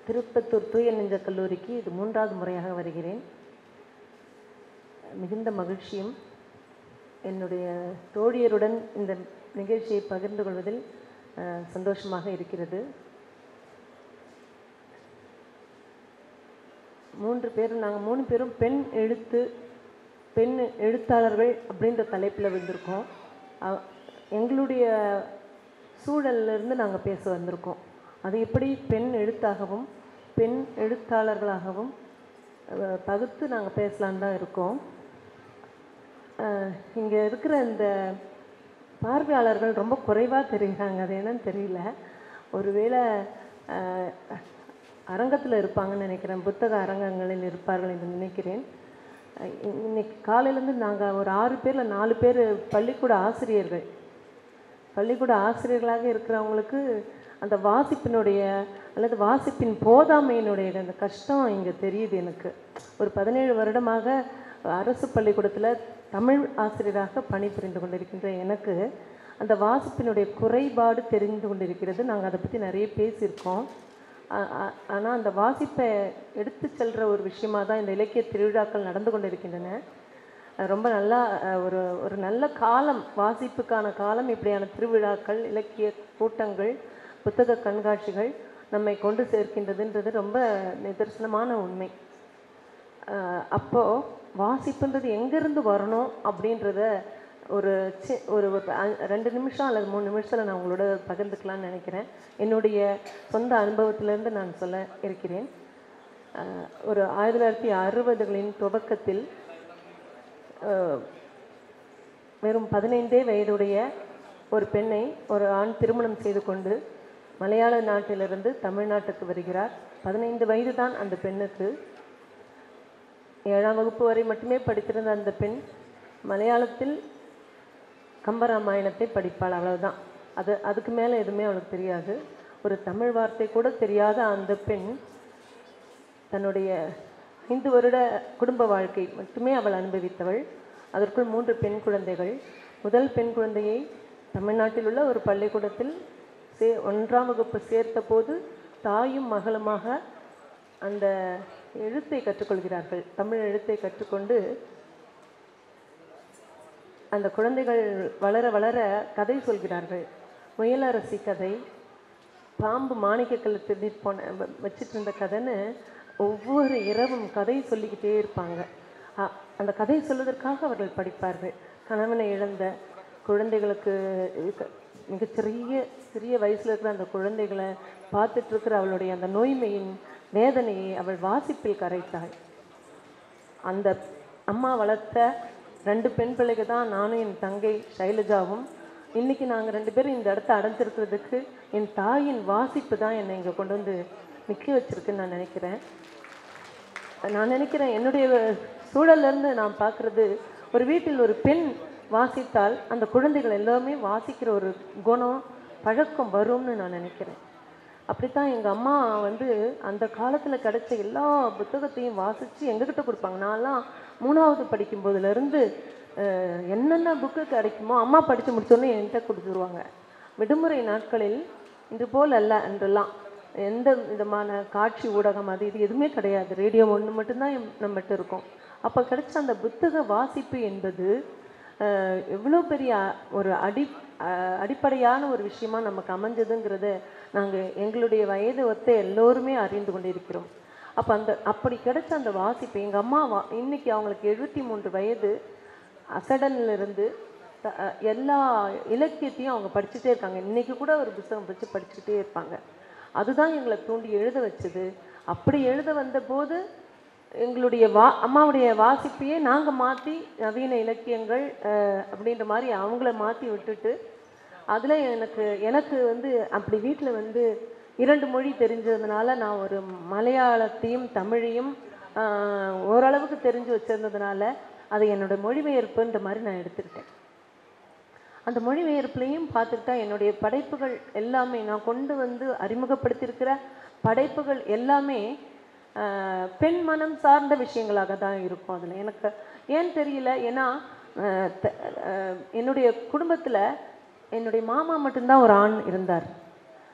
திருப்பத்தூர் தூய நெஞ்ச கல்லூரிக்கு இது மூன்றாவது முறையாக வருகிறேன் மிகுந்த மகிழ்ச்சியும் என்னுடைய தோழியருடன் இந்த நிகழ்ச்சியை பகிர்ந்து கொள்வதில் அஹ், சந்தோஷமாக இருக்கிறது மூன்று பேரும் நாங்கள் மூணு பேரும் பெண் எழுத்து பெண் எழுத்தாளர்கள் அப்படின்ற தலைப்பில் வந்திருக்கோம் அ- எங்களுடைய சூழல்ல இருந்து நாங்கள் பேச வந்திருக்கோம் அது எப்படி பெண் எழுத்தாகவும் பெண் எழுத்தாளர்களாகவும் அஹ், பகுத்து நாங்கள் பேசலான்னு தான் இருக்கோம் இங்கே இருக்கிற இந்த பார்வையாளர்கள் ரொம்ப குறைவாக தெரியுறாங்க அது என்னன்னு தெரியல ஒருவேளை அஹ், அரங்கத்தில் இருப்பாங்கன்னு நினைக்கிறேன் புத்தக அரங்கங்களில் இருப்பார்கள் என்று நினைக்கிறேன் அஹ், இ- இன்னைக்கு காலையிலேருந்து நாங்கள் ஒரு ஆறு பேரில் நாலு பேர் பள்ளிக்கூட ஆசிரியர்கள் பள்ளிக்கூட ஆசிரியர்களாக இருக்கிறவங்களுக்கு அந்த வாசிப்பினுடைய அல்லது வாசிப்பின் போதாமையினுடைய அந்த கஷ்டம் இங்கே தெரியுது எனக்கு ஒரு பதினேழு வருடமாக அரசு பள்ளிக்கூடத்தில் தமிழ் ஆசிரியராக பணிபுரிந்து கொண்டிருக்கின்ற எனக்கு அந்த வாசிப்பினுடைய குறைபாடு தெரிந்து கொண்டிருக்கிறது நாங்கள் அதை பற்றி நிறைய பேசியிருக்கோம் ஆனால் அந்த வாசிப்பை எடுத்து செல்கிற ஒரு விஷயமா தான் இந்த இலக்கிய திருவிழாக்கள் நடந்து கொண்டிருக்கின்றன அஹ் ரொம்ப நல்லா அஹ், ஒரு ஒரு நல்ல காலம் வாசிப்புக்கான காலம் இப்படியான திருவிழாக்கள் இலக்கிய கூட்டங்கள் புத்தக கண்காட்சிகள் நம்மை கொண்டு சேர்க்கின்றதுன்றது ரொம்ப நிதர்சனமான உண்மை அஹ், அப்போ வாசிப்புன்றது எங்கேருந்து வரணும் அப்படின்றத ஒரு சி ஒரு ஒரு அ- ரெண்டு நிமிஷம் அல்லது மூணு நிமிஷத்தில் நான் உங்களோட பகிர்ந்துக்கலாம்னு நினைக்கிறேன் என்னுடைய சொந்த அனுபவத்திலேருந்து நான் சொல்ல இருக்கிறேன் அஹ், ஒரு ஆயிரத்தி தொள்ளாயிரத்தி அறுபதுகளின் துவக்கத்தில் அஹ், வெறும் பதினைந்தே வயதுடைய ஒரு பெண்ணை ஒரு ஆண் திருமணம் செய்து கொண்டு மலையாள நாட்டிலிருந்து தமிழ்நாட்டுக்கு வருகிறார் பதினைந்து வயது தான் அந்த பெண்ணுக்கு ஏழாம் வகுப்பு வரை மட்டுமே படித்திருந்த அந்த பெண் மலையாளத்தில் கம்பராமாயணத்தை படிப்பாள் அவ்வளவுதான் அது அதுக்கு மேலே எதுவுமே அவளுக்கு தெரியாது ஒரு தமிழ் வார்த்தை கூட தெரியாத அந்த பெண் தன்னுடைய ஐந்து வருட குடும்ப வாழ்க்கை மட்டுமே அவள் அனுபவித்தவள் அதற்குள் மூன்று பெண் குழந்தைகள் முதல் பெண் குழந்தையை தமிழ்நாட்டில் உள்ள ஒரு பள்ளிக்கூடத்தில் சே ஒன்றாம் வகுப்பு சேர்த்த போது தாயும் மகளுமாக அந்த எழுத்தை கற்றுக்கொள்கிறார்கள் தமிழ் எழுத்தை கற்றுக்கொண்டு அந்த குழந்தைகள் வளர வளர கதை சொல்கிறார்கள் முயலரசி கதை பாம்பு மாணிக்கக்கல்ல திருடிட்டு போன வ- வச்சிட்டு இருந்த கதைன்னு ஒவ்வொரு இரவும் கதை சொல்லிக்கிட்டே இருப்பாங்க அ- அந்த கதை சொல்வதற்காக அவர்கள் படிப்பார்கள் கணவனை இழந்த குழந்தைகளுக்கு இருக்க- மிகச்சிறிய சிறிய வயசுல இருக்கிற அந்த குழந்தைகளை பார்த்துட்டு இருக்கிற அவளுடைய அந்த நோய்மையின் வேதனையை அவள் வாசிப்பில் கரைத்தாள் அந்த அம்மா வளர்த்த ரெண்டு பெண் பிள்ளைங்க தான் நானும் என் தங்கை சைலஜாவும் இன்னைக்கு நாங்கள் ரெண்டு பேரும் இந்த இடத்த அடைஞ்சிருக்கிறதுக்கு என் தாயின் வாசிப்பு தான் என்னை இங்கே கொண்டு வந்து நிற்க வச்சிருக்குன்னு நான் நினைக்கிறேன் நான் நினைக்கிறேன் என்னுடைய சூழல்ல இருந்து நான் பார்க்குறது ஒரு வீட்டில் ஒரு பெண் வாசித்தால் அந்த குழந்தைகள் எல்லாமே வாசிக்கிற ஒரு குணம் பழக்கம் வரும்னு நான் நினைக்கிறேன் அப்படித்தான் எங்கள் அம்மா வந்து அந்த காலத்தில் கிடைச்ச எல்லா புத்தகத்தையும் வாசித்து எங்ககிட்ட கொடுப்பாங்க நான்லாம் மூணாவது படிக்கும் போதுலேருந்து என்னென்ன புக்கு கிடைக்குமோ அம்மா படித்து முடிச்சோடனே என்கிட்ட கொடுத்துருவாங்க விடுமுறை நாட்களில் இது போல் அல்ல என்றெல்லாம் எந்த விதமான காட்சி ஊடகம் அது இது எதுவுமே கிடையாது ரேடியோ ஒன்று மட்டும்தான் எம்- நம்மகிட்ட இருக்கும் அப்போ கிடைச்ச அந்த புத்தக வாசிப்பு என்பது அஹ், எவ்வளோ பெரிய அ- ஒரு அடி அஹ், அடிப்படையான ஒரு விஷயமா நமக்கு அமைஞ்சதுங்கிறத நாங்கள் எங்களுடைய வயது ஒத்த எல்லோருமே அறிந்து கொண்டிருக்கிறோம் அப்போ அந்த அப்படி கிடைச்ச அந்த வாசிப்பு எங்கள் அம்மா வா இன்னைக்கு அவங்களுக்கு எழுபத்தி மூன்று வயது அசடன்ல இருந்து த- அஹ், எல்லா இலக்கியத்தையும் அவங்க படிச்சுட்டே இருக்காங்க இன்னைக்கு கூட ஒரு புத்தகம் வச்சு படிச்சுக்கிட்டே இருப்பாங்க அதுதான் எங்களை தூண்டி எழுத வச்சது அப்படி எழுத வந்தபோது எங்களுடைய வா அம்மாவுடைய வாசிப்பையே நாங்கள் மாற்றி நவீன இலக்கியங்கள் அஹ், அப்படின்ற மாதிரி அவங்கள மாற்றி விட்டுட்டு அதில் எனக்கு எனக்கு வந்து அப்படி வீட்டில் வந்து இரண்டு மொழி தெரிஞ்சதுனால நான் ஒரு மலையாளத்தையும் தமிழையும் ஆஹ், ஓரளவுக்கு தெரிஞ்சு வச்சிருந்ததுனால அதை என்னோட மொழிபெயர்ப்புன்ற மாதிரி நான் எடுத்துக்கிட்டேன் அந்த மொழிபெயர்ப்புலையும் பார்த்துக்கிட்டா என்னுடைய படைப்புகள் எல்லாமே நான் கொண்டு வந்து அறிமுகப்படுத்தியிருக்கிற படைப்புகள் எல்லாமே ஆஹ், பெண் மனம் சார்ந்த விஷயங்களாக தான் இருக்கும் அதில் எனக்கு ஏன் தெரியல ஏன்னா ஆஹ், த- ஆஹ், என்னுடைய குடும்பத்தில் என்னுடைய மாமா மட்டும்தான் ஒரு ஆண் இருந்தார்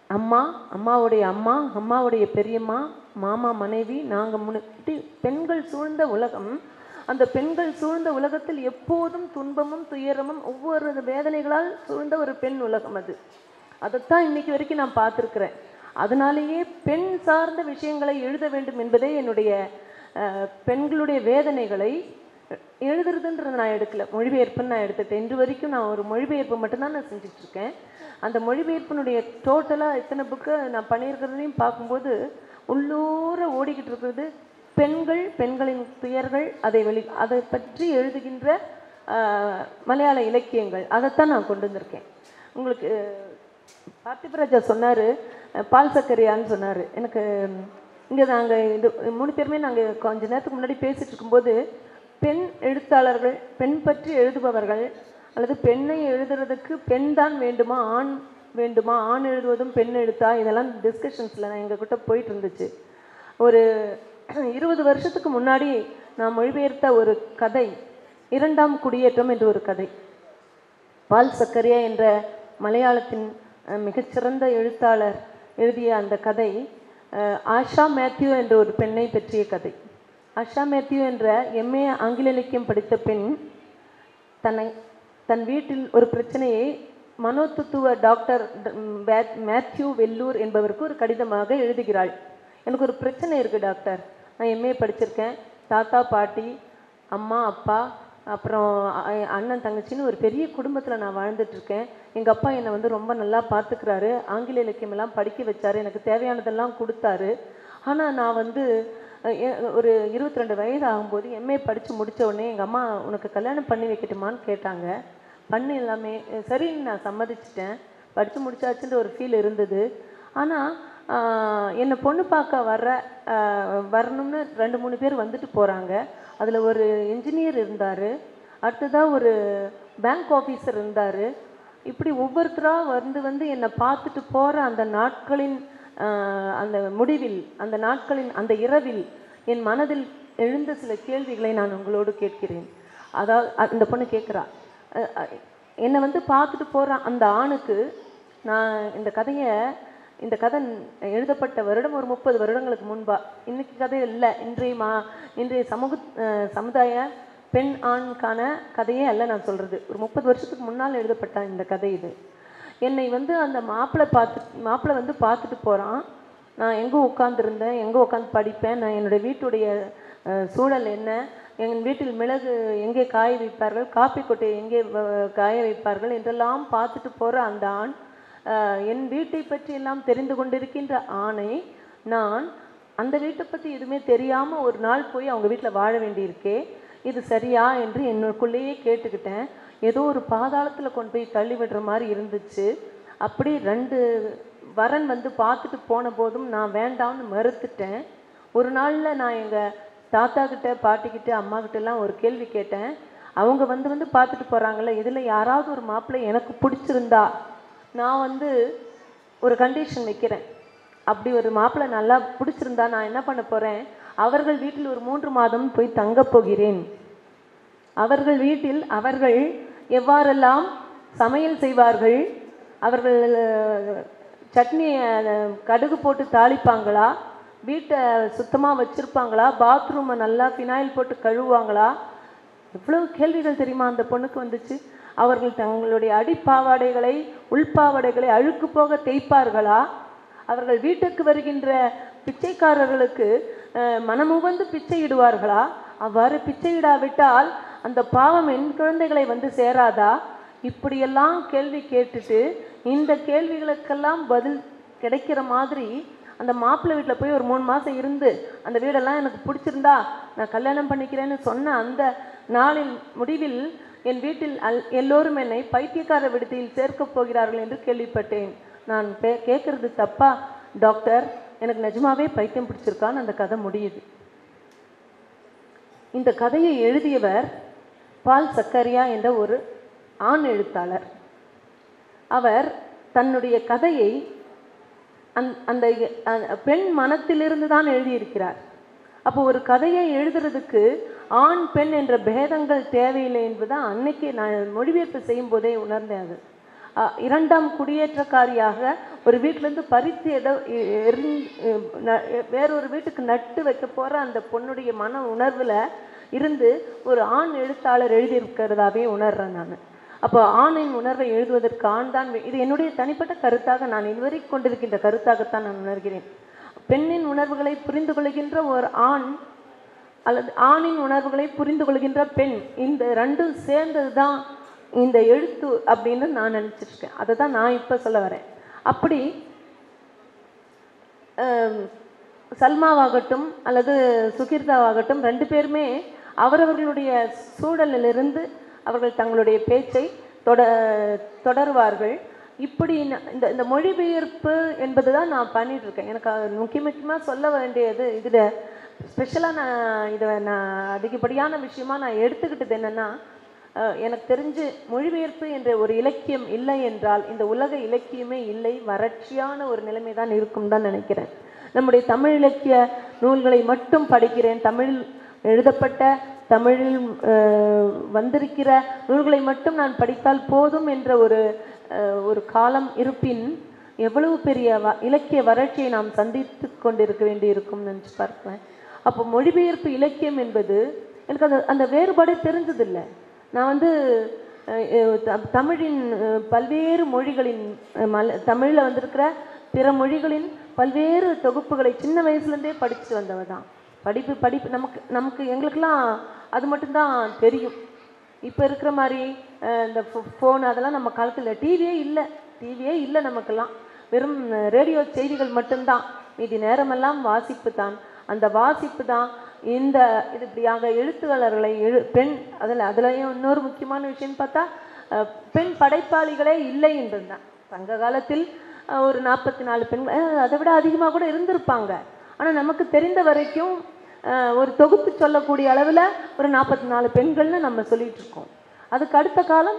அம்மா அம்மாவுடைய அம்மா அம்மாவுடைய பெரியம்மா மாமா மனைவி நாங்கள் முன்னு இப்படி பெண்கள் சூழ்ந்த உலகம் அந்த பெண்கள் சூழ்ந்த உலகத்தில் எப்போதும் துன்பமும் துயரமும் ஒவ்வொரு வேதனைகளால் சூழ்ந்த ஒரு பெண் உலகம் அது அதைத்தான் இன்னைக்கு வரைக்கும் நான் பார்த்துருக்குறேன் அதனாலேயே பெண் சார்ந்த விஷயங்களை எழுத வேண்டும் என்பதே என்னுடைய அஹ், பெண்களுடைய வேதனைகளை எழுதுறதுன்றது நான் எடுக்கல மொழிபெயர்ப்புன்னு நான் எடுத்துட்டேன் இன்று வரைக்கும் நான் ஒரு மொழிபெயர்ப்பு மட்டும்தான் நான் செஞ்சுட்டு இருக்கேன் அந்த மொழிபெயர்ப்பினுடைய டோட்டலாக இத்தனை புக்கு நான் பண்ணியிருக்கிறதையும் பார்க்கும்போது உள்ளூர ஓடிக்கிட்டு இருக்கிறது பெண்கள் பெண்களின் துயர்கள் அதை வெளி அதை பற்றி எழுதுகின்ற ஆஹ், மலையாள இலக்கியங்கள் அதைத்தான் நான் கொண்டு வந்திருக்கேன் உங்களுக்கு பார்த்திபராஜா சொன்னார் பால் சக்கரையான்னு சொன்னார் எனக்கு இங்கே நாங்கள் இது மூணு பேருமே நாங்கள் கொஞ்ச நேரத்துக்கு முன்னாடி பேசிட்டு இருக்கும்போது பெண் எழுத்தாளர்கள் பெண் பற்றி எழுதுபவர்கள் அல்லது பெண்ணை எழுதுறதுக்கு பெண் தான் வேண்டுமா ஆண் வேண்டுமா ஆண் எழுதுவதும் பெண் எழுத்தா இதெல்லாம் டிஸ்கஷன்ஸில் நான் எங்ககிட்ட போயிட்டு இருந்துச்சு ஒரு இருபது வருஷத்துக்கு முன்னாடி நான் மொழிபெயர்த்த ஒரு கதை இரண்டாம் குடியேற்றம் என்ற ஒரு கதை பால் சக்கரியா என்ற மலையாளத்தின் அஹ், மிகச்சிறந்த எழுத்தாளர் எழுதிய அந்த கதை அஹ், ஆஷா மேத்யூ என்ற ஒரு பெண்ணை பற்றிய கதை ஆஷா மேத்யூ என்ற எம்ஏ ஆங்கில இலக்கியம் படித்த பெண் தன்னை தன் வீட்டில் ஒரு பிரச்சனையை மனோதத்துவ டாக்டர் ட- ம், வே- மேத்யூ வெல்லூர் என்பவருக்கு ஒரு கடிதமாக எழுதுகிறாள் எனக்கு ஒரு பிரச்சனை இருக்குது டாக்டர் நான் எம்ஏ படிச்சிருக்கேன் தாத்தா பாட்டி அம்மா அப்பா அப்புறம் அ- அண்ணன் தங்கச்சின்னு ஒரு பெரிய குடும்பத்தில் நான் வாழ்ந்துட்டு இருக்கேன் எங்கள் அப்பா என்னை வந்து ரொம்ப நல்லா பார்த்துக்கிறாரு ஆங்கில இலக்கியம் எல்லாம் படிக்க வச்சாரு எனக்கு தேவையானதெல்லாம் கொடுத்தாரு ஆனால் நான் வந்து அஹ், எ- ஒரு இருபத்தி ரெண்டு வயது ஆகும்போது எம்ஏ படித்து முடிச்ச உடனே எங்கள் அம்மா உனக்கு கல்யாணம் பண்ணி வைக்கட்டுமான்னு கேட்டாங்க பண்ணு எல்லாமே அஹ், சரின்னு நான் சம்மதிச்சிட்டேன் படித்து முடிச்சாச்சுன்ற ஒரு ஃபீல் இருந்தது ஆனால் என்னை பொண்ணு பார்க்க வர்ற ஆஹ், வரணும்னு ரெண்டு மூணு பேர் வந்துட்டு போகிறாங்க அதில் ஒரு இன்ஜினியர் இருந்தார் அடுத்ததாக ஒரு பேங்க் ஆஃபீஸர் இருந்தார் இப்படி ஒவ்வொருத்தராக வந்து வந்து என்னை பார்த்துட்டு போகிற அந்த நாட்களின் ஆஹ், அந்த முடிவில் அந்த நாட்களின் அந்த இரவில் என் மனதில் எழுந்த சில கேள்விகளை நான் உங்களோடு கேட்கிறேன் அதாவது அ- இந்த பொண்ணு கேட்குறா என்னை வந்து பார்த்துட்டு போகிற அந்த ஆணுக்கு நான் இந்த கதையை இந்த கதை எழுதப்பட்ட வருடம் ஒரு முப்பது வருடங்களுக்கு முன்பா இன்னைக்கு கதை இல்லை இன்றைய மா இன்றைய சமூக அஹ், சமுதாய பெண் ஆணுக்கான கதையே அல்ல நான் சொல்கிறது ஒரு முப்பது வருஷத்துக்கு முன்னால் எழுதப்பட்ட இந்த கதை இது என்னை வந்து அந்த மாப்பிள்ளை பார்த்து மாப்பிள்ளை வந்து பார்த்துட்டு போகிறான் நான் எங்கே உட்காந்துருந்தேன் எங்கே உட்காந்து படிப்பேன் நான் என்னுடைய வீட்டுடைய அஹ், சூழல் என்ன எங்கள் வீட்டில் மிளகு எங்கே காய வைப்பார்கள் காப்பி கொட்டை எங்கே வ- காய வைப்பார்கள் என்றெல்லாம் பார்த்துட்டு போகிற அந்த ஆண் அஹ், என் வீட்டை பற்றி எல்லாம் தெரிந்து கொண்டிருக்கின்ற ஆணை நான் அந்த வீட்டை பற்றி எதுவுமே தெரியாமல் ஒரு நாள் போய் அவங்க வீட்டில் வாழ வேண்டியிருக்கே இது சரியா என்று என்னுக்குள்ளேயே கேட்டுக்கிட்டேன் ஏதோ ஒரு பாதாளத்தில் கொண்டு போய் தள்ளி விடுற மாதிரி இருந்துச்சு அப்படி ரெண்டு வரன் வந்து பார்த்துட்டு போன போதும் நான் வேண்டாம்னு மறுத்துட்டேன் ஒரு நாளில் நான் எங்கள் தாத்தா கிட்ட பாட்டிக்கிட்ட அம்மா கிட்ட எல்லாம் ஒரு கேள்வி கேட்டேன் அவங்க வந்து வந்து பார்த்துட்டு போகிறாங்கல்ல இதில் யாராவது ஒரு மாப்பிள்ளை எனக்கு பிடிச்சிருந்தா நான் வந்து ஒரு கண்டிஷன் வைக்கிறேன் அப்படி ஒரு மாப்பிள்ளை நல்லா பிடிச்சிருந்தா நான் என்ன பண்ண போகிறேன் அவர்கள் வீட்டில் ஒரு மூன்று மாதம் போய் தங்கப் போகிறேன் அவர்கள் வீட்டில் அவர்கள் எவ்வாறெல்லாம் சமையல் செய்வார்கள் அவர்கள் அஹ், சட்னி அஹ், கடுகு போட்டு தாளிப்பாங்களா வீட்டை சுத்தமாக வச்சுருப்பாங்களா பாத்ரூமை நல்லா ஃபினாயில் போட்டு கழுவுவாங்களா எவ்வளவு கேள்விகள் தெரியுமா அந்த பொண்ணுக்கு வந்துச்சு அவர்கள் தங்களுடைய அடிப்பாவாடைகளை உள்பாவாடைகளை அழுக்கு போக தேய்ப்பார்களா அவர்கள் வீட்டுக்கு வருகின்ற பிச்சைக்காரர்களுக்கு அஹ், மனமுவந்து பிச்சையிடுவார்களா அவ்வாறு பிச்சையிடாவிட்டால் அந்த பாவம் என் குழந்தைகளை வந்து சேராதா இப்படியெல்லாம் கேள்வி கேட்டுட்டு இந்த கேள்விகளுக்கெல்லாம் பதில் கிடைக்கிற மாதிரி அந்த மாப்பிள்ளை வீட்டில் போய் ஒரு மூணு மாதம் இருந்து அந்த வீடெல்லாம் எனக்கு பிடிச்சிருந்தா நான் கல்யாணம் பண்ணிக்கிறேன்னு சொன்ன அந்த நாளின் முடிவில் என் வீட்டில் அல் எல்லோரும் என்னை பைத்தியக்கார விடுதியில் சேர்க்கப் போகிறார்கள் என்று கேள்விப்பட்டேன் நான் பே கேட்குறது தப்பா டாக்டர் எனக்கு நிஜமாவே பைத்தியம் பிடிச்சிருக்கான்னு அந்த கதை முடியுது இந்த கதையை எழுதியவர் பால் சக்கரியா என்ற ஒரு ஆண் எழுத்தாளர் அவர் தன்னுடைய கதையை அந் அந்த அந்த பெண் மனத்திலிருந்து தான் எழுதியிருக்கிறார் அப்போ ஒரு கதையை எழுதுறதுக்கு ஆண் பெண் என்ற பேதங்கள் தேவையில்லை என்பதை அன்னைக்கு நான் மொழிபெயர்ப்பு செய்யும் போதே உணர்ந்தேன் அது அஹ், இரண்டாம் குடியேற்றக்காரியாக ஒரு வீட்டிலேருந்து பறித்து எட எ- எறிஞ் எ- ந- எ- வேறொரு வீட்டுக்கு நட்டு வைக்க போகிற அந்த பொண்ணுடைய மன உணர்வில் இருந்து ஒரு ஆண் எழுத்தாளர் எழுதியிருக்கிறதாவே உணர்றேன் நான் அப்போ ஆணின் உணர்வை எழுதுவதற்கு ஆண் தான் வே- இது என்னுடைய தனிப்பட்ட கருத்தாக நான் இதுவரை கொண்டிருக்கின்ற கருத்தாகத்தான் நான் உணர்கிறேன் பெண்ணின் உணர்வுகளை புரிந்து கொள்கின்ற ஒரு ஆண் அல்லது ஆணின் உணர்வுகளை புரிந்து கொள்கின்ற பெண் இந்த ரெண்டும் சேர்ந்தது தான் இந்த எழுத்து அப்படின்னு நான் நினச்சிட்டு இருக்கேன் அதை தான் நான் இப்போ சொல்ல வரேன் அப்படி ஆம், சல்மாவாகட்டும் அல்லது சுகிர்தாவாகட்டும் ரெண்டு பேருமே அவரவர்களுடைய சூழலிலிருந்து அவர்கள் தங்களுடைய பேச்சை தொட தொடருவார்கள் இப்படி ந- இந்த இந்த மொழிபெயர்ப்பு என்பது தான் நான் பண்ணிட்டு இருக்கேன் எனக்கு அது முக்கிய முக்கியமாக சொல்ல வேண்டியது இதில் ஸ்பெஷலாக நான் இதை நான் அதிகப்படியான விஷயமா நான் எடுத்துக்கிட்டது என்னென்னா அஹ் எனக்கு தெரிஞ்சு மொழிபெயர்ப்பு என்ற ஒரு இலக்கியம் இல்லை என்றால் இந்த உலக இலக்கியமே இல்லை வறட்சியான ஒரு நிலைமை தான் இருக்கும் தான் நினைக்கிறேன் நம்முடைய தமிழ் இலக்கிய நூல்களை மட்டும் படிக்கிறேன் தமிழில் எழுதப்பட்ட தமிழில் அஹ், வந்திருக்கிற நூல்களை மட்டும் நான் படித்தால் போதும் என்ற ஒரு அஹ், ஒரு காலம் இருப்பின் எவ்வளவு பெரிய வ இலக்கிய வறட்சியை நாம் சந்தித்து கொண்டிருக்க வேண்டி இருக்கும் நினச்சி பார்ப்பேன் அப்போ மொழிபெயர்ப்பு இலக்கியம் என்பது எனக்கு அந்த அந்த வேறுபாடே தெரிஞ்சதில்லை நான் வந்து அஹ், அஹ், த- தமிழின் அஹ், பல்வேறு மொழிகளின் அஹ், மல தமிழில் வந்திருக்கிற பிற மொழிகளின் பல்வேறு தொகுப்புகளை சின்ன வயசுலேருந்தே படிச்சுட்டு வந்தவ தான் படிப்பு படிப்பு நமக்கு நமக்கு எங்களுக்கெல்லாம் அது மட்டும்தான் தெரியும் இப்போ இருக்கிற மாதிரி அஹ், இந்த ஃபோன் அதெல்லாம் நம்ம காலத்தில் டிவியே இல்லை டிவியே இல்லை நமக்கெல்லாம் வெறும் ரேடியோ செய்திகள் மட்டும்தான் மீதி நேரமெல்லாம் வாசிப்பு தான் அந்த வாசிப்பு தான் இந்த இது இப்படியாக எழுத்துக்காளர்களை எழு பெண் அதில் அதுலயும் இன்னொரு முக்கியமான விஷயம்னு பார்த்தா அஹ், பெண் படைப்பாளிகளே இல்லை என்றுதான் சங்க காலத்தில் அஹ், ஒரு நாற்பத்தி நாலு பெண்கள் அஹ், அதை விட அதிகமாக கூட இருந்திருப்பாங்க ஆனால் நமக்கு தெரிந்த வரைக்கும் அஹ், ஒரு தொகுத்து சொல்லக்கூடிய அளவில் ஒரு நாற்பத்தி நாலு பெண்கள்னு நம்ம சொல்லிட்டு இருக்கோம் அதுக்கு அடுத்த காலம்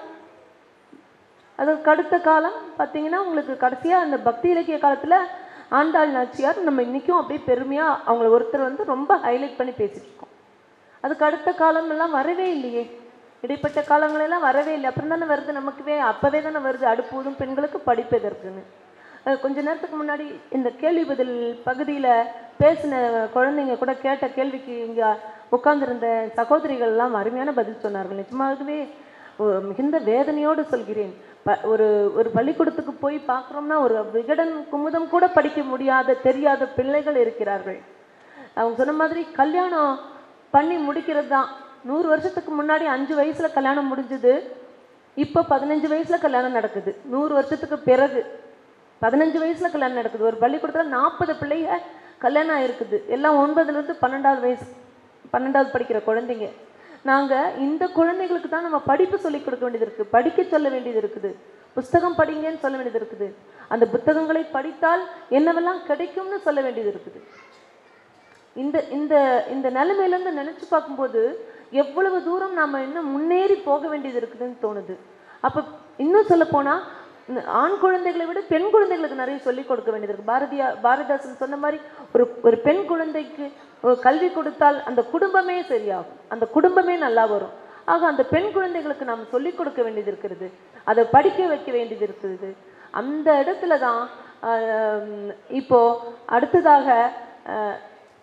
அதுக்கு அடுத்த காலம் பார்த்தீங்கன்னா உங்களுக்கு கடைசியாக அந்த பக்தி இலக்கிய காலத்தில் ஆண்டாள் நாச்சியார் நம்ம இன்றைக்கும் அப்படியே பெருமையாக அவங்கள ஒருத்தர் வந்து ரொம்ப ஹைலைட் பண்ணி பேசிட்டு இருக்கோம் அதுக்கு அடுத்த காலம் எல்லாம் வரவே இல்லையே இடைப்பட்ட காலங்களெல்லாம் வரவே இல்லை அப்புறம் தானே வருது நமக்குவே அப்போவே தானே வருது அடுப்பூதும் பெண்களுக்கு படிப்பு எதற்குன்னு அஹ் கொஞ்ச நேரத்துக்கு முன்னாடி இந்த கேள்வி பதில் பகுதியில் பேசின குழந்தைங்க கூட கேட்ட கேள்விக்கு இங்கே உட்கார்ந்திருந்த சகோதரிகள்லாம் அருமையான பதில் சொன்னார்கள் நிஜமாகவே ஒ- மிகுந்த வேதனையோடு சொல்கிறேன் ப ஒரு ஒரு பள்ளிக்கூடத்துக்கு போய் பார்க்குறோம்னா ஒரு விகடன் குமுதம் கூட படிக்க முடியாத தெரியாத பிள்ளைகள் இருக்கிறார்கள் அவங்க சொன்ன மாதிரி கல்யாணம் பண்ணி முடிக்கிறது தான் நூறு வருஷத்துக்கு முன்னாடி அஞ்சு வயசுல கல்யாணம் முடிஞ்சது இப்போ பதினஞ்சு வயசுல கல்யாணம் நடக்குது நூறு வருஷத்துக்கு பிறகு பதினஞ்சு வயசுல கல்யாணம் நடக்குது ஒரு பள்ளிக்கூடத்தில் நாற்பது பிள்ளைங்க கல்யாணம் ஆயிருக்குது எல்லாம் ஒன்பதுலேருந்து பன்னெண்டாவது வயசு பன்னெண்டாவது படிக்கிற குழந்தைங்க நாங்கள் இந்த குழந்தைகளுக்கு தான் நம்ம படிப்பு சொல்லிக் கொடுக்க வேண்டியது இருக்குது படிக்க சொல்ல வேண்டியது இருக்குது புஸ்தகம் படிங்கன்னு சொல்ல வேண்டியது இருக்குது அந்த புத்தகங்களை படித்தால் என்னவெல்லாம் கிடைக்கும்னு சொல்ல வேண்டியது இருக்குது இந்த இந்த இந்த நிலைமையிலேருந்து நினச்சி பார்க்கும்போது எவ்வளவு தூரம் நாம் இன்னும் முன்னேறி போக வேண்டியது இருக்குதுன்னு தோணுது அப்போ இன்னும் சொல்லப்போனால் இந்த ஆண் குழந்தைகளை விட பெண் குழந்தைகளுக்கு நிறைய சொல்லிக் கொடுக்க வேண்டியது இருக்குது பாரதியா பாரதிதாசன் சொன்ன மாதிரி ஒரு ஒரு பெண் குழந்தைக்கு ஒரு கல்வி கொடுத்தால் அந்த குடும்பமே சரியாகும் அந்த குடும்பமே நல்லா வரும் ஆக அந்த பெண் குழந்தைகளுக்கு நாம் சொல்லிக் கொடுக்க வேண்டியது இருக்கிறது அதை படிக்க வைக்க வேண்டியது இருக்குது அந்த இடத்துல தான் ஆஹ், இப்போ அடுத்ததாக ஆஹ்,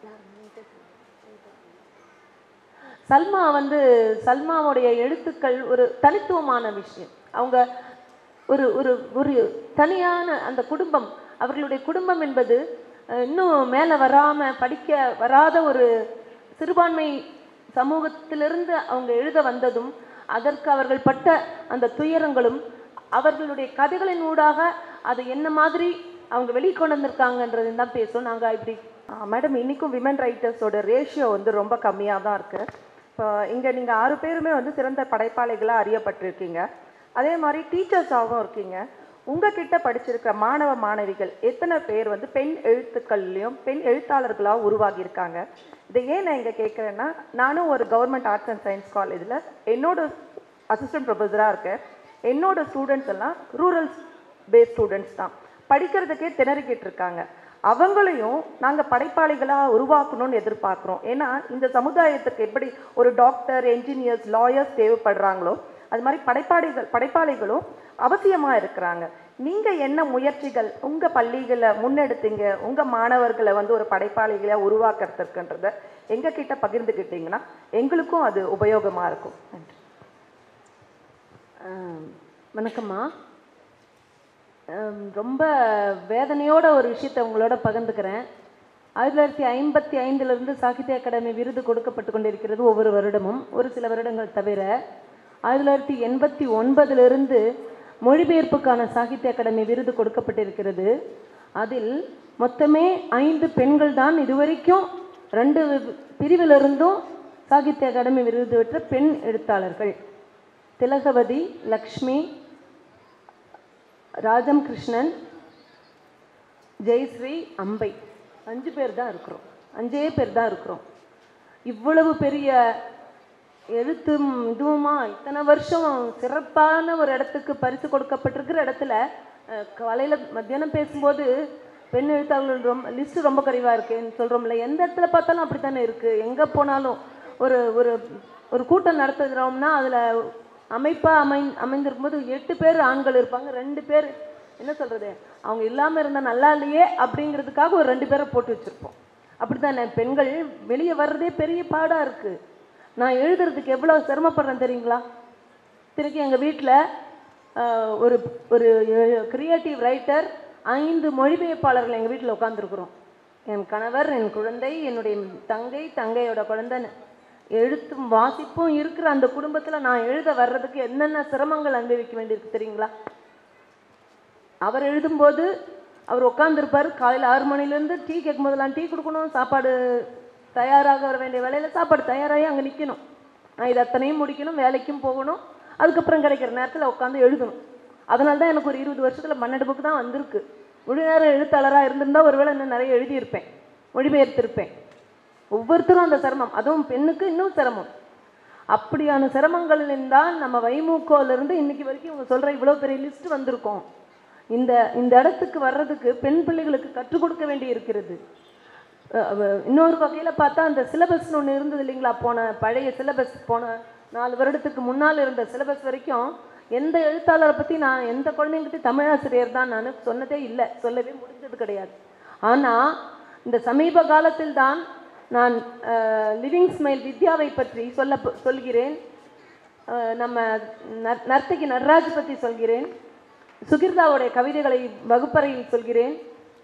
சல்மா வந்து சல்மாவுடைய எழுத்துக்கள் ஒரு தனித்துவமான விஷயம் அவங்க ஒரு ஒரு ஒரு தனியான அந்த குடும்பம் அவர்களுடைய குடும்பம் என்பது அஹ், இன்னும் மேலே வராம படிக்க வராத ஒரு சிறுபான்மை சமூகத்திலிருந்து அவங்க எழுத வந்ததும் அதற்கு அவர்கள் பட்ட அந்த துயரங்களும் அவர்களுடைய கதைகளின் ஊடாக அது என்ன மாதிரி அவங்க வெளிக்கொண்டு வந்திருக்காங்கன்றது தான் பேசுவோம் நாங்கள் இப்படி மேடம் இன்னைக்கும் விமன் ரைட்டர்ஸோட ரேஷியோ வந்து ரொம்ப கம்மியாக தான் இருக்கு இப்போ இங்கே நீங்கள் ஆறு பேருமே வந்து சிறந்த படைப்பாளிகளாக அறியப்பட்டிருக்கீங்க அதே மாதிரி டீச்சர்ஸாகவும் இருக்கீங்க உங்ககிட்ட படிச்சிருக்கிற மாணவ மாணவிகள் எத்தனை பேர் வந்து பெண் எழுத்துக்கள்லையும் பெண் எழுத்தாளர்களாக உருவாகியிருக்காங்க இதை ஏன் நான் இங்கே கேட்குறேன்னா நானும் ஒரு கவர்மெண்ட் ஆர்ட்ஸ் அண்ட் சயின்ஸ் காலேஜில் என்னோட அசிஸ்டன்ட் ப்ரொஃபஸராக இருக்கேன் என்னோட ஸ்டூடெண்ட்ஸ் எல்லாம் ரூரல் பேஸ் ஸ்டூடெண்ட்ஸ் தான் படிக்கிறதுக்கே திணறிக்கிட்டு இருக்காங்க அவங்களையும் நாங்கள் படைப்பாளிகளாக உருவாக்கணும்னு எதிர்பார்க்குறோம் ஏன்னா இந்த சமுதாயத்துக்கு எப்படி ஒரு டாக்டர் என்ஜினியர்ஸ் லாயர்ஸ் தேவைப்படுறாங்களோ அது மாதிரி படைப்பாளிகள் படைப்பாளிகளும் அவசியமாக இருக்கிறாங்க நீங்கள் என்ன முயற்சிகள் உங்கள் பள்ளிகளை முன்னெடுத்தீங்க உங்கள் மாணவர்களை வந்து ஒரு படைப்பாளிகளை உருவாக்குறதுக்குன்றத எங்கள் கிட்ட பகிர்ந்துக்கிட்டீங்கன்னா எங்களுக்கும் அது உபயோகமாக இருக்கும் நன்றி ஆம், வணக்கம்மா ஆம், ரொம்ப வேதனையோட ஒரு விஷயத்தை உங்களோட பகிர்ந்துக்கிறேன் ஆயிரத்தி தொள்ளாயிரத்தி ஐம்பத்தி ஐந்திலிருந்து சாகித்ய அகாடமி விருது கொடுக்கப்பட்டு கொண்டிருக்கிறது ஒவ்வொரு வருடமும் ஒரு சில வருடங்கள் தவிர ஆயிரத்தி தொள்ளாயிரத்தி எண்பத்தி ஒன்பதிலிருந்து மொழிபெயர்ப்புக்கான சாகித்ய அகாடமி விருது கொடுக்கப்பட்டிருக்கிறது அதில் மொத்தமே ஐந்து பெண்கள் தான் இதுவரைக்கும் ரெண்டு பிரிவிலிருந்தும் சாகித்ய அகாடமி விருது பெற்ற பெண் எழுத்தாளர்கள் திலகவதி லக்ஷ்மி ராஜம் கிருஷ்ணன் ஜெயஸ்ரீ அம்பை அஞ்சு பேர் தான் இருக்கிறோம் அஞ்சே பேர் தான் இருக்கிறோம் இவ்வளவு பெரிய எழுத்தும் இதுவுமா இத்தனை வருஷம் சிறப்பான ஒரு இடத்துக்கு பரிசு கொடுக்கப்பட்டிருக்கிற இடத்துல அஹ், காலையில மத்தியானம் பேசும்போது பெண் எழுத்தாளர்கள் ரொம்ப லிஸ்ட் ரொம்ப குறைவாக இருக்குன்னு சொல்கிறோம்ல எந்த இடத்துல பார்த்தாலும் அப்படி தானே இருக்குது எங்கே போனாலும் ஒரு ஒரு ஒரு கூட்டம் நடத்துகிறோம்னா அதில் அமைப்பாக அமை அமைந்திருக்கும்போது எட்டு பேர் ஆண்கள் இருப்பாங்க ரெண்டு பேர் என்ன சொல்கிறது அவங்க இல்லாமல் இருந்தால் நல்லா இல்லையே அப்படிங்கிறதுக்காக ஒரு ரெண்டு பேரை போட்டு வச்சுருப்போம் அப்படித்தானே பெண்கள் வெளியே வர்றதே பெரிய பாடாக இருக்குது நான் எழுதுறதுக்கு எவ்வளோ சிரமப்படுறேன் தெரியுங்களா திருப்பி எங்கள் வீட்டில் ஒரு ஒரு கிரியேட்டிவ் ரைட்டர் ஐந்து மொழிபெயர்ப்பாளர்கள் எங்கள் வீட்டில் உட்காந்துருக்குறோம் என் கணவர் என் குழந்தை என்னுடைய தங்கை தங்கையோட குழந்தைன்னு எழுத்தும் வாசிப்பும் இருக்கிற அந்த குடும்பத்தில் நான் எழுத வர்றதுக்கு என்னென்ன சிரமங்கள் அனுபவிக்க வேண்டியிருக்கு தெரியுங்களா அவர் எழுதும்போது அவர் உட்காந்துருப்பார் காலையில் ஆறு மணிலேருந்து டீ கேட்கும் போதெல்லாம் டீ கொடுக்கணும் சாப்பாடு தயாராக வர வேண்டிய வேலையில் சாப்பாடு தயாராகி அங்கே நிற்கணும் நான் இது அத்தனையும் முடிக்கணும் வேலைக்கும் போகணும் அதுக்கப்புறம் கிடைக்கிற நேரத்தில் உட்காந்து எழுதணும் அதனால தான் எனக்கு ஒரு இருபது வருஷத்தில் பன்னெண்டு புக்கு தான் வந்திருக்கு முழு நேர எழுத்தாளராக இருந்திருந்தா ஒருவேளை இன்னும் நிறைய எழுதியிருப்பேன் மொழிபெயர்த்திருப்பேன் ஒவ்வொருத்தரும் அந்த சிரமம் அதுவும் பெண்ணுக்கு இன்னும் சிரமம் அப்படியான சிரமங்களில் தான் நம்ம வைமுகோலேருந்து இன்னைக்கு வரைக்கும் இவங்க சொல்கிற இவ்வளோ பெரிய லிஸ்ட் வந்திருக்கோம் இந்த இந்த இடத்துக்கு வர்றதுக்கு பெண் பிள்ளைகளுக்கு கற்றுக் கொடுக்க வேண்டி இருக்கிறது அஹ் அவ- இன்னொரு வகையில் பார்த்தா அந்த சிலபஸ்னு ஒன்று இருந்தது இல்லைங்களா போன பழைய சிலபஸ் போன நாலு வருடத்துக்கு முன்னால் இருந்த சிலபஸ் வரைக்கும் எந்த எழுத்தாளரை பற்றி நான் எந்த குழந்தைங்கிட்ட தமிழாசிரியர் தான் நான் சொன்னதே இல்லை சொல்லவே முடிஞ்சது கிடையாது ஆனால் இந்த சமீப காலத்தில் தான் நான் லிவிங் ஸ்மைல் வித்யாவை பற்றி சொல்ல சொல்கிறேன் அஹ் நம்ம நர்- நர்த்தகி நடராஜ் பற்றி சொல்கிறேன் சுகிர்தாவுடைய கவிதைகளை வகுப்பறையில் சொல்கிறேன்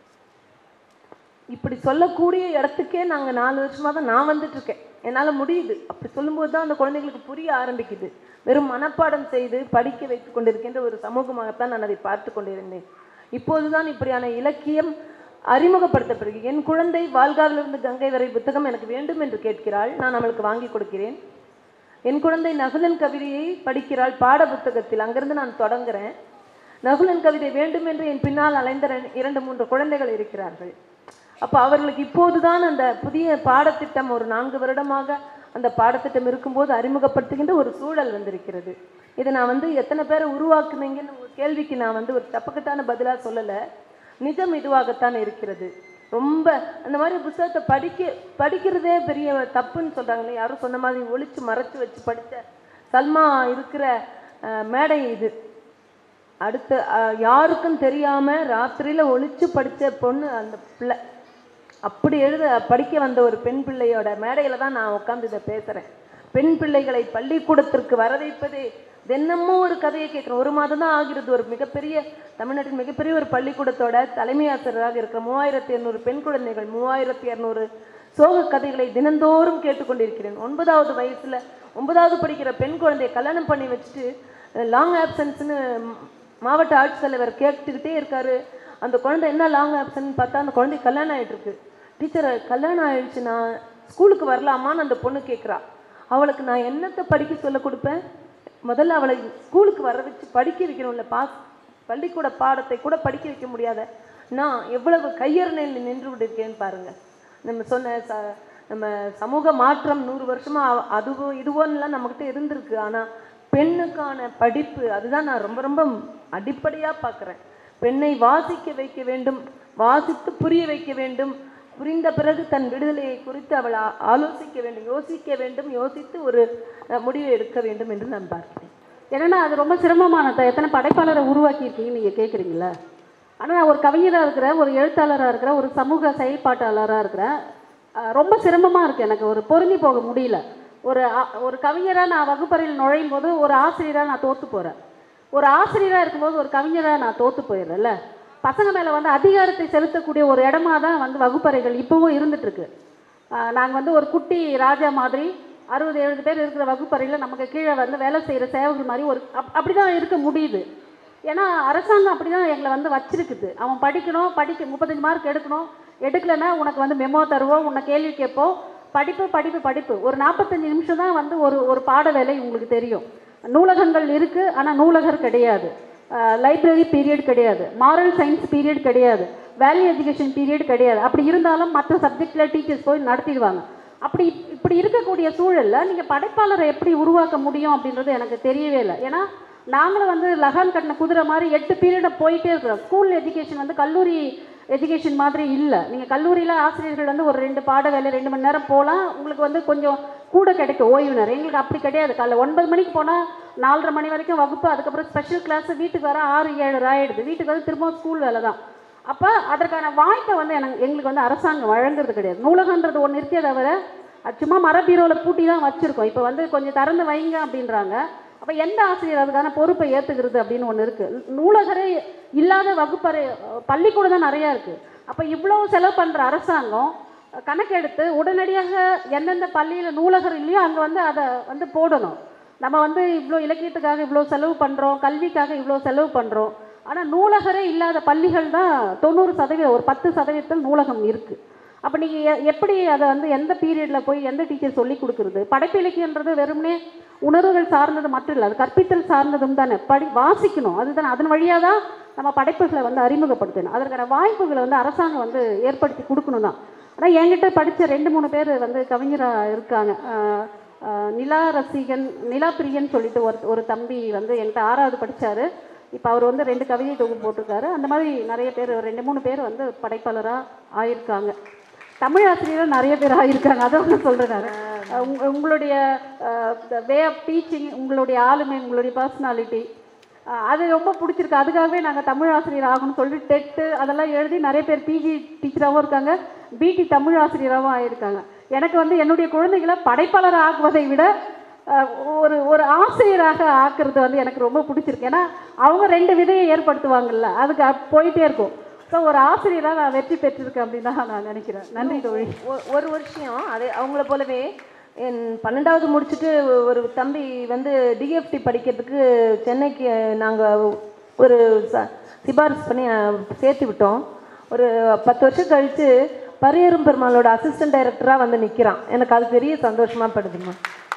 இப்படி சொல்லக்கூடிய இடத்துக்கே நாங்கள் நாலு வருஷமாக தான் நான் வந்துட்டு இருக்கேன் என்னால் முடியுது அப்படி சொல்லும்போது தான் அந்த குழந்தைங்களுக்கு புரிய ஆரம்பிக்குது வெறும் மனப்பாடம் செய்து படிக்க வைத்து கொண்டிருக்கின்ற ஒரு சமூகமாகத்தான் நான் அதை பார்த்து கொண்டிருந்தேன் இப்போதுதான் இப்படியான இலக்கியம் அறிமுகப்படுத்தப்படுகிறது என் குழந்தை வால்காவிலிருந்து கங்கை வரை புத்தகம் எனக்கு வேண்டும் என்று கேட்கிறாள் நான் அவளுக்கு வாங்கி கொடுக்கிறேன் என் குழந்தை நகுலன் கவிதையை படிக்கிறாள் பாட புத்தகத்தில் அங்கிருந்து நான் தொடங்குறேன் நகுலன் கவிதை வேண்டும் என்று என் பின்னால் அலைந்த ரெண்டு- இரண்டு மூன்று குழந்தைகள் இருக்கிறார்கள் அப்போ அவர்களுக்கு இப்போதுதான் அந்த புதிய பாடத்திட்டம் ஒரு நான்கு வருடமாக அந்த பாடத்திட்டம் இருக்கும்போது அறிமுகப்படுத்துகின்ற ஒரு சூழல் வந்திருக்கிறது இதை நான் வந்து எத்தனை பேரை உருவாக்குனீங்கன்னு ஒரு கேள்விக்கு நான் வந்து ஒரு தப்புக்கட்டான பதிலாக சொல்லலை நிஜம் இதுவாகத்தான் இருக்கிறது ரொம்ப அந்த மாதிரி புத்தகத்தை படிக்க படிக்கிறதே பெரிய தப்புன்னு சொல்கிறாங்களே யாரும் சொன்ன மாதிரி ஒளிச்சு மறைச்சு வச்சு படித்த சல்மா இருக்கிற அஹ், மேடை இது அடுத்து அஹ், யாருக்கும் தெரியாம ராத்திரியில ஒளிச்சு படிச்ச பொண்ணு அந்த பிள்ளை அப்படி எழுத படிக்க வந்த ஒரு பெண் பிள்ளையோட மேடையில தான் நான் உட்காந்து இதை பேசுறேன் பெண் பிள்ளைகளை பள்ளிக்கூடத்திற்கு வர வைப்பதே தினமும் ஒரு கதையை கேட்குறோம் ஒரு மாதம் தான் ஆகிறது ஒரு மிகப்பெரிய தமிழ்நாட்டின் மிகப்பெரிய ஒரு பள்ளிக்கூடத்தோட தலைமை ஆசிரியராக இருக்கிற மூவாயிரத்தி இரநூறு பெண் குழந்தைகள் மூவாயிரத்தி இரநூறு சோக கதைகளை தினந்தோறும் கேட்டுக்கொண்டிருக்கிறேன் ஒன்பதாவது வயசுல ஒன்பதாவது படிக்கிற பெண் குழந்தையை கல்யாணம் பண்ணி வச்சுட்டு லாங் ஆப்சன்ஸ்னு மாவட்ட ஆட்சித்தலைவர் கேட்டுக்கிட்டே இருக்காரு அந்த குழந்தை என்ன லாங் ஆப்சன் பார்த்தா அந்த குழந்தை கல்யாணம் ஆயிட்டு இருக்கு டீச்சர் கல்யாணம் ஆயிடுச்சு நான் ஸ்கூலுக்கு வரலாமான்னு அந்த பொண்ணு கேட்குறா அவளுக்கு நான் என்னத்தை படிக்க சொல்ல கொடுப்பேன் முதல்ல அவளை ஸ்கூலுக்கு வர வச்சு படிக்க வைக்கணும்ல பாஸ் பள்ளிக்கூட பாடத்தை கூட படிக்க வைக்க முடியாத நான் எவ்வளவு கையறணையில் நின்று விட்டிருக்கேன்னு பாருங்க நம்ம சொன்ன ச நம்ம சமூக மாற்றம் நூறு வருஷமா அ- அதுவோ இதுவோன்னுலாம் நம்மக்கிட்ட இருந்திருக்கு ஆனா பெண்ணுக்கான படிப்பு அதுதான் நான் ரொம்ப ரொம்ப அடிப்படையா பார்க்குறேன் பெண்ணை வாசிக்க வைக்க வேண்டும் வாசித்து புரிய வைக்க வேண்டும் புரிந்த பிறகு தன் விடுதலையை குறித்து அவள் ஆ- ஆலோசிக்க வேண்டும் யோசிக்க வேண்டும் யோசித்து ஒரு அஹ், முடிவை எடுக்க வேண்டும் என்று நான் பார்க்கிறேன் என்னன்னா அது ரொம்ப சிரமமானது எத்தனை படைப்பாளரை உருவாக்கியிருக்கீங்கன்னு நீங்கள் கேட்குறீங்களா ஆனால் நான் ஒரு கவிஞராக இருக்கிறேன் ஒரு எழுத்தாளராக இருக்கிறேன் ஒரு சமூக செயல்பாட்டாளராக இருக்கிறேன் அஹ் ரொம்ப சிரமமாக இருக்குது எனக்கு ஒரு பொருந்தி போக முடியல ஒரு ஆ- ஒரு கவிஞராக நான் வகுப்பறையில் நுழையும் போது ஒரு ஆசிரியராக நான் தோற்று போகிறேன் ஒரு ஆசிரியராக இருக்கும்போது ஒரு கவிஞராக நான் தோற்று போயிடுறேன்ல பசங்க மேலே வந்து அதிகாரத்தை செலுத்தக்கூடிய ஒரு இடமா தான் வந்து வகுப்பறைகள் இப்போவும் இருந்துகிட்ருக்கு நாங்கள் வந்து ஒரு குட்டி ராஜா மாதிரி அறுபது எழுபது பேர் இருக்கிற வகுப்பறையில் நமக்கு கீழே வந்து வேலை செய்கிற சேவகர் மாதிரி ஒரு அப் அப்படி தான் இருக்க முடியுது ஏன்னா அரசாங்கம் அப்படி தான் எங்களை வந்து வச்சிருக்குது அவன் படிக்கணும் படிக்க முப்பத்தஞ்சு மார்க் எடுக்கணும் எடுக்கலைன்னா உனக்கு வந்து மெமோ தருவோம் உன்னை கேள்வி கேட்போம் படிப்பு படிப்பு படிப்பு ஒரு நாற்பத்தஞ்சு நிமிஷம் தான் வந்து ஒரு ஒரு பாட வேலை உங்களுக்கு தெரியும் நூலகங்கள் இருக்குது ஆனால் நூலகர் கிடையாது லைப்ரரி பீரியட் கிடையாது மாரல் சயின்ஸ் பீரியட் கிடையாது வேல்யூ எஜுகேஷன் பீரியட் கிடையாது அப்படி இருந்தாலும் மற்ற சப்ஜெக்டில் டீச்சர்ஸ் போய் நடத்திடுவாங்க அப்படி இப்படி இருக்கக்கூடிய சூழலில் நீங்கள் படைப்பாளரை எப்படி உருவாக்க முடியும் அப்படின்றது எனக்கு தெரியவே இல்லை ஏன்னா நாங்களும் வந்து லகான் கட்டின குதிரை மாதிரி எட்டு பீரியடை போயிட்டே இருக்கிறோம் ஸ்கூல் எஜுகேஷன் வந்து கல்லூரி எஜுகேஷன் மாதிரி இல்லை நீங்கள் கல்லூரியில் ஆசிரியர்கள் வந்து ஒரு ரெண்டு பாட வேலை ரெண்டு மணி நேரம் போகலாம் உங்களுக்கு வந்து கொஞ்சம் கூட கிடைக்கும் ஓய்வு நேரம் எங்களுக்கு அப்படி கிடையாது காலைல ஒன்பது மணிக்கு போனால் நாலரை மணி வரைக்கும் வகுப்பு அதுக்கப்புறம் ஸ்பெஷல் கிளாஸ் வீட்டுக்கு வர ஆறு ஏழு ஆயிடுது வீட்டுக்கு வந்து திரும்ப ஸ்கூல் வேலை தான் அப்போ அதற்கான வாய்ப்பை வந்து எனக்கு எங்களுக்கு வந்து அரசாங்கம் வழங்குறது கிடையாது நூலகன்றது ஒன்று இருக்கே தவிர அது சும்மா மரபீரோவில் பூட்டி தான் வச்சுருக்கோம் இப்போ வந்து கொஞ்சம் திறந்து வைங்க அப்படின்றாங்க அப்போ எந்த ஆசிரியர் அதுக்கான பொறுப்பை ஏற்றுக்கிறது அப்படின்னு ஒன்று இருக்குது நூலகரே இல்லாத வகுப்பறை அஹ், பள்ளிக்கூடம் தான் நிறையா இருக்குது அப்போ இவ்வளோ செலவு பண்ணுற அரசாங்கம் அஹ், கணக்கெடுத்து உடனடியாக எந்தெந்த பள்ளியில் நூலகர் இல்லையோ அங்கே வந்து அதை வந்து போடணும் நம்ம வந்து இவ்வளோ இலக்கியத்துக்காக இவ்வளோ செலவு பண்ணுறோம் கல்விக்காக இவ்வளோ செலவு பண்ணுறோம் ஆனால் நூலகரே இல்லாத பள்ளிகள் தான் தொண்ணூறு சதவீதம் ஒரு பத்து சதவீதத்தில் நூலகம் இருக்குது அப்போ நீங்கள் எப்படி அதை வந்து எந்த பீரியடில் போய் எந்த டீச்சர் சொல்லி கொடுக்குறது படைப்பு இலக்கியன்றது வெறுமனே உணர்வுகள் சார்ந்தது மட்டும் இல்லை அது கற்பித்தல் சார்ந்ததும் தானே படி வாசிக்கணும் அதுதானே அதன் வழியாக தான் நம்ம படைப்புகளை வந்து அறிமுகப்படுத்தணும் அதற்கான வாய்ப்புகளை வந்து அரசாங்கம் வந்து ஏற்படுத்தி கொடுக்கணும் தான் ஆனால் என்கிட்ட படித்த ரெண்டு மூணு பேர் வந்து கவிஞராக இருக்காங்க ஆஹ் ஆஹ் நிலா ரசிகன் நிலா பிரியன் சொல்லிட்டு ஒரு ஒரு தம்பி வந்து என்கிட்ட ஆறாவது படிச்சாரு இப்போ அவர் வந்து ரெண்டு கவிதை தொகுப்பு போட்டிருக்காரு அந்த மாதிரி நிறைய பேர் ஒரு ரெண்டு மூணு பேர் வந்து படைப்பாளராக ஆயிருக்காங்க தமிழ் ஆசிரியரும் நிறைய பேர் ஆயிருக்காங்க அதை ஒன்று சொல்கிறேன் நான் உங்க- உங்களுடைய வே ஆஃப் டீச்சிங் உங்களுடைய ஆளுமை உங்களுடைய பர்சனாலிட்டி அது ரொம்ப பிடிச்சிருக்கு அதுக்காகவே நாங்கள் தமிழ் ஆசிரியர் ஆகணும்னு சொல்லி டெட்டு அதெல்லாம் எழுதி நிறைய பேர் பிஜி டீச்சராகவும் இருக்காங்க பிடி தமிழ் ஆசிரியராகவும் ஆயிருக்காங்க எனக்கு வந்து என்னுடைய குழந்தைகளை படைப்பாளர் ஆக்குவதை விட அஹ், ஒரு ஒரு ஆசிரியராக ஆக்குறது வந்து எனக்கு ரொம்ப பிடிச்சிருக்கு ஏன்னா அவங்க ரெண்டு விதையை ஏற்படுத்துவாங்கல்ல அதுக்கு அப்~ போயிட்டே இருக்கும் ஸோ ஒரு ஆசிரியராக நான் வெற்றி பெற்றிருக்கேன் அப்படின்னு தான் நான் நினைக்கிறேன் நன்றி தோழி ஒ- ஒரு வருஷம் அதே அவங்கள போலவே என் பன்னெண்டாவது முடிச்சுட்டு ஒரு தம்பி வந்து டிஎஃப்டி படிக்கிறதுக்கு சென்னைக்கு நாங்கள் ஒரு ச சிபாரிசு பண்ணி அஹ், சேர்த்து விட்டோம் ஒரு பத்து வருஷம் கழித்து பரியரும் பெருமாளோட அசிஸ்டன்ட் டைரக்டராக வந்து நிற்கிறான் எனக்கு அது பெரிய சந்தோஷமாக படுதுமா